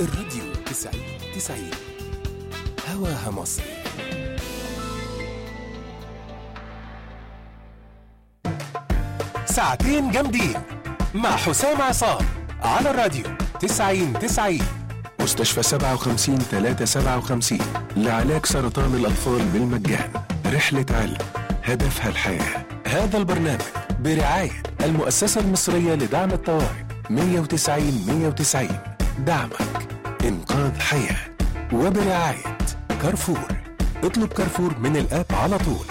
الراديو 90 90 هواها مصر ساعتين جامدين مع حسام عصام على الراديو 90 90 مستشفى 57 357 لعلاج سرطان الأطفال بالمجان رحلة علم هدفها الحياة هذا البرنامج برعاية المؤسسة المصرية لدعم الطوارئ 190 190 دعمك إنقاذ حياة وبرعاية كارفور اطلب كارفور من الآب على طول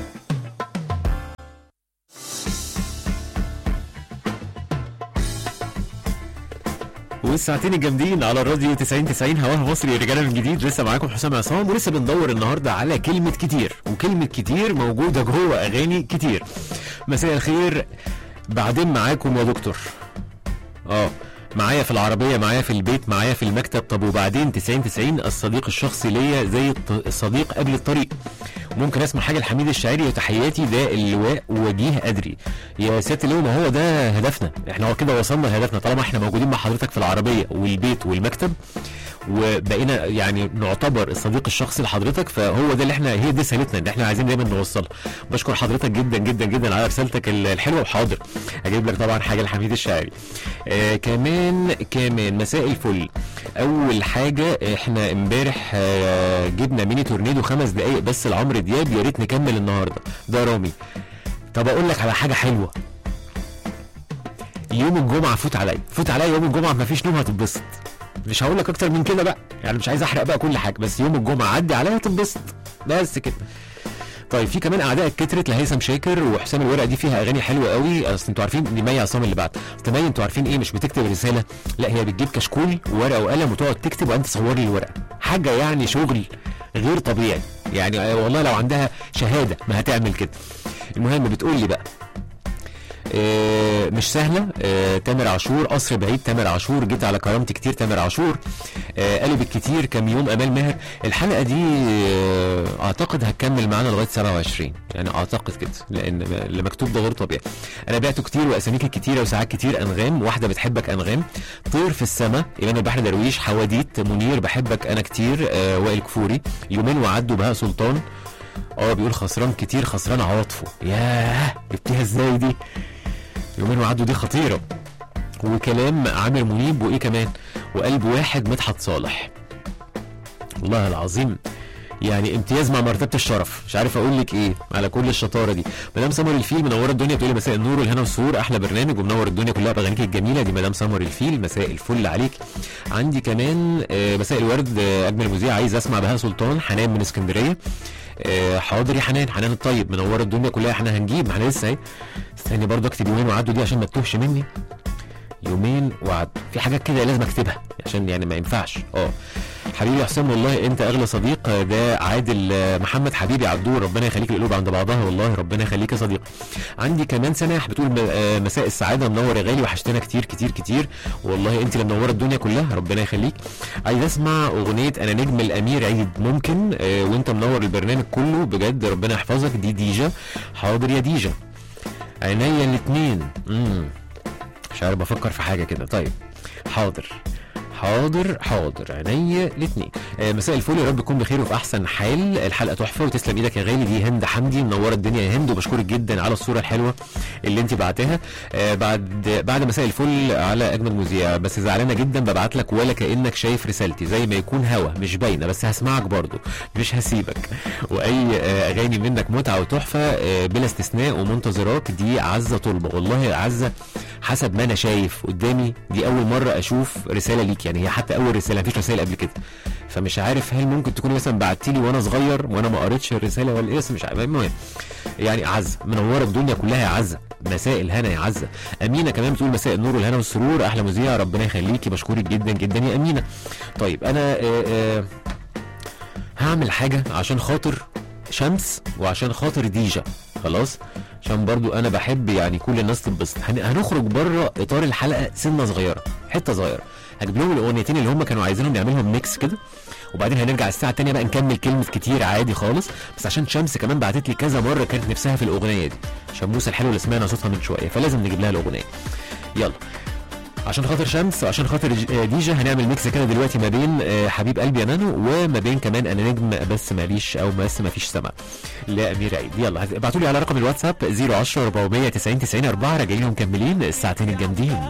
والساعتين الجامدين على الراديو 90 90 هواها مصري رجاله من جديد لسه معاكم حسام عصام ولسه بندور النهارده على كلمه كتير وكلمه كتير موجوده جوه اغاني كتير مساء الخير بعدين معاكم يا دكتور اه معايا في العربية معايا في البيت معايا في المكتب طب وبعدين 90 90 الصديق الشخصي ليا زي الط- الصديق قبل الطريق ممكن اسمع حاجة لحميد الشاعري وتحياتي ده اللواء وجيه أدري يا سيادة اللواء ما هو ده هدفنا احنا هو كده وصلنا لهدفنا طالما احنا موجودين مع حضرتك في العربية والبيت والمكتب وبقينا يعني نعتبر الصديق الشخصي لحضرتك فهو ده اللي احنا هي دي رسالتنا اللي احنا عايزين دايما نوصلها بشكر حضرتك جدا جدا جدا على رسالتك ال- الحلوه وحاضر هجيب لك طبعا حاجه لحميد الشاعري آه كمان كمان مساء الفل اول حاجه احنا امبارح آه جبنا ميني تورنيدو خمس دقايق بس لعمرو دياب يا ريت نكمل النهارده ده رامي طب اقول لك على حاجه حلوه يوم الجمعه فوت عليا فوت عليا يوم الجمعه مفيش نوم هتتبسط مش هقول لك اكتر من كده بقى يعني مش عايز احرق بقى كل حاجه بس يوم الجمعه عدي عليا هتنبسط بس كده طيب في كمان اعداء كترت لهيثم شاكر وحسام الورقه دي فيها اغاني حلوه قوي اصل انتوا عارفين دي مي عصام اللي بعد اصل مي انتوا عارفين ايه مش بتكتب رساله لا هي بتجيب كشكول وورقه وقلم وتقعد تكتب وانت تصور لي الورقه حاجه يعني شغل غير طبيعي يعني آه، والله لو عندها شهاده ما هتعمل كده المهم بتقول لي بقى آه، مش سهله آه، تامر عاشور قصر بعيد تامر عاشور جيت على كرامتي كتير تامر عاشور آه، قلب الكتير كام يوم امال ماهر الحلقه دي آه، اعتقد هتكمل معانا لغايه 27 يعني اعتقد كده لان اللي مكتوب ده غير طبيعي انا بعته كتير واساميك كتيره وساعات كتير انغام واحده بتحبك انغام طير في السماء ايمان البحر درويش حواديت منير بحبك انا كتير آه، وائل كفوري يومين وعدوا بهاء سلطان اه بيقول خسران كتير خسران عواطفه ياه جبتيها ازاي دي يومين وعدوا دي خطيرة وكلام عامر منيب وايه كمان وقلب واحد مدحت صالح والله العظيم يعني امتياز مع مرتبه الشرف مش عارف اقول لك ايه على كل الشطاره دي مدام سمر الفيل منوره الدنيا بتقولي مساء النور والهنا والسرور احلى برنامج ومنور الدنيا كلها باغانيك الجميله دي مدام سمر الفيل مساء الفل عليك عندي كمان آه، مساء الورد آه، اجمل مذيع عايز اسمع بهاء سلطان حنان من اسكندريه آه، حاضر يا حنان حنان الطيب منوره الدنيا كلها احنا هنجيب ما احنا لسه اهي استني برضه اكتب يومين وعدوا دي عشان ما تتوهش مني يومين وعد في حاجات كده لازم اكتبها عشان يعني ما ينفعش اه حبيبي حسام والله انت اغلى صديق آه، ده عادل آه، محمد حبيبي عبدور ربنا يخليك القلوب عند بعضها والله ربنا يخليك يا صديقي عندي كمان سماح بتقول م- آه، مساء السعاده منور يا غالي وحشتنا كتير كتير كتير والله انت اللي منوره الدنيا كلها ربنا يخليك عايز اسمع اغنيه انا نجم الامير عيد ممكن آه، وانت منور البرنامج كله بجد ربنا يحفظك دي ديجا حاضر يا ديجا عينيا الاتنين امم مش عارف بفكر في حاجه كده طيب حاضر حاضر حاضر عينيا الاثنين آه مساء الفل يا رب تكون بخير وفي احسن حال الحلقه تحفه وتسلم ايدك يا غالي دي هند حمدي منوره الدنيا يا هند وبشكرك جدا على الصوره الحلوه اللي انت بعتها آه بعد بعد مساء الفل على اجمل مذيع بس زعلانه جدا ببعت لك ولا كانك شايف رسالتي زي ما يكون هوا مش باينه بس هسمعك برضو مش هسيبك واي آه اغاني منك متعه وتحفه آه بلا استثناء ومنتظراك دي عزه طلبه والله يا عزه حسب ما انا شايف قدامي دي اول مره اشوف رساله ليك يعني هي حتى اول رساله مفيش رسائل قبل كده فمش عارف هل ممكن تكوني مثلا بعتي لي وانا صغير وانا ما قريتش الرساله ولا ايه بس مش عارف المهم يعني عزه منوره الدنيا كلها يا عزه مساء الهنا يا عزه امينه كمان بتقول مساء النور والهنا والسرور احلى مذيع ربنا يخليكي بشكرك جدا جدا يا امينه طيب انا آه آه هعمل حاجه عشان خاطر شمس وعشان خاطر ديجا خلاص عشان برضو انا بحب يعني كل الناس تتبسط هن- هنخرج بره اطار الحلقه سنه صغيره حته صغيره هجيب لهم الاغنيتين اللي هم كانوا عايزينهم نعملهم ميكس كده وبعدين هنرجع الساعه الثانيه بقى نكمل كلمه كتير عادي خالص بس عشان شمس كمان بعتت لي كذا مره كانت نفسها في الاغنيه دي شموسه الحلوه اللي سمعنا صوتها من شويه فلازم نجيب لها الاغنيه يلا عشان خاطر شمس وعشان خاطر ج- آه، ديجا هنعمل ميكس كده دلوقتي ما بين آه، حبيب قلبي يا نانو وما بين كمان انا نجم بس ماليش او بس ما فيش سما لامير عيد يلا ابعتوا لي على رقم الواتساب 010 490 90 4 راجعين ومكملين الساعتين الجامدين